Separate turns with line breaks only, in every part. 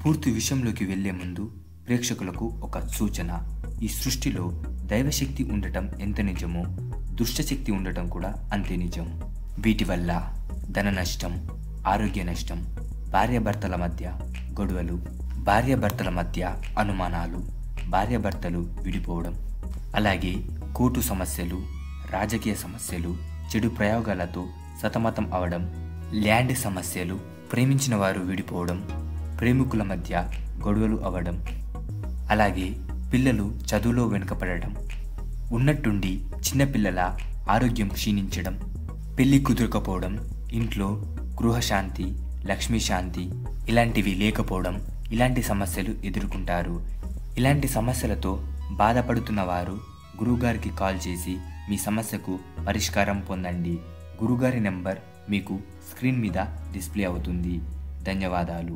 పూర్తి విషయంలోకి వెళ్లే ముందు ప్రేక్షకులకు ఒక సూచన ఈ సృష్టిలో దైవశక్తి ఉండటం ఎంత నిజమో దుష్టశక్తి ఉండటం కూడా అంతే నిజం వీటి వల్ల ధన నష్టం ఆరోగ్య నష్టం భార్యాభర్తల మధ్య గొడవలు భార్యాభర్తల మధ్య అనుమానాలు భార్యాభర్తలు విడిపోవడం అలాగే కోర్టు సమస్యలు రాజకీయ సమస్యలు చెడు ప్రయోగాలతో సతమతం అవడం ల్యాండ్ సమస్యలు ప్రేమించిన వారు విడిపోవడం ప్రేమికుల మధ్య గొడవలు అవ్వడం అలాగే పిల్లలు చదువులో వెనుకపడడం ఉన్నట్టుండి చిన్నపిల్లల ఆరోగ్యం క్షీణించడం పెళ్లి కుదరకపోవడం ఇంట్లో గృహశాంతి లక్ష్మీ శాంతి ఇలాంటివి లేకపోవడం ఇలాంటి సమస్యలు ఎదుర్కొంటారు ఇలాంటి సమస్యలతో బాధపడుతున్న వారు గురువుగారికి కాల్ చేసి మీ సమస్యకు పరిష్కారం పొందండి గురుగారి నెంబర్ మీకు స్క్రీన్ మీద డిస్ప్లే అవుతుంది ధన్యవాదాలు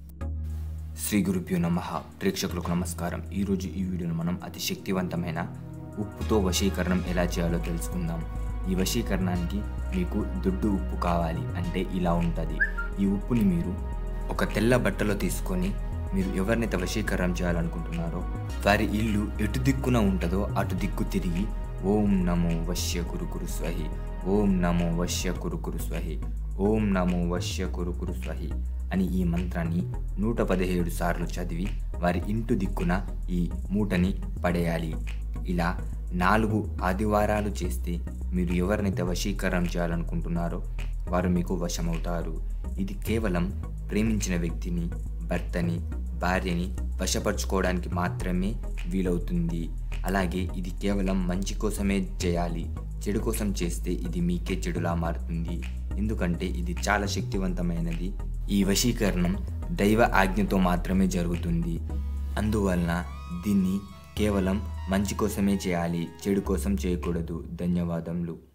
శ్రీ గురుభ్యో నమ ప్రేక్షకులకు నమస్కారం ఈరోజు ఈ వీడియోను మనం అతి శక్తివంతమైన ఉప్పుతో వశీకరణం ఎలా చేయాలో తెలుసుకుందాం ఈ వశీకరణానికి మీకు దొడ్డు ఉప్పు కావాలి అంటే ఇలా ఉంటుంది ఈ ఉప్పుని మీరు ఒక తెల్ల బట్టలో తీసుకొని మీరు ఎవరినైతే వశీకరణం చేయాలనుకుంటున్నారో వారి ఇల్లు ఎటు దిక్కున ఉంటుందో అటు దిక్కు తిరిగి ఓం నమో వశ్య కురు కురు స్వహి ఓం నమో వశ్య కురు కురు స్వహి ఓం నమో వశ్య కురు కురు స్వహి అని ఈ మంత్రాన్ని నూట పదిహేడు సార్లు చదివి వారి ఇంటి దిక్కున ఈ మూటని పడేయాలి ఇలా నాలుగు ఆదివారాలు చేస్తే మీరు ఎవరినైతే వశీకరణం చేయాలనుకుంటున్నారో వారు మీకు వశమవుతారు ఇది కేవలం ప్రేమించిన వ్యక్తిని భర్తని భార్యని వశపరచుకోవడానికి మాత్రమే వీలవుతుంది అలాగే ఇది కేవలం మంచి కోసమే చేయాలి చెడు కోసం చేస్తే ఇది మీకే చెడులా మారుతుంది ఎందుకంటే ఇది చాలా శక్తివంతమైనది ఈ వశీకరణం దైవ ఆజ్ఞతో మాత్రమే జరుగుతుంది అందువలన దీన్ని కేవలం మంచి కోసమే చేయాలి చెడు కోసం చేయకూడదు ధన్యవాదములు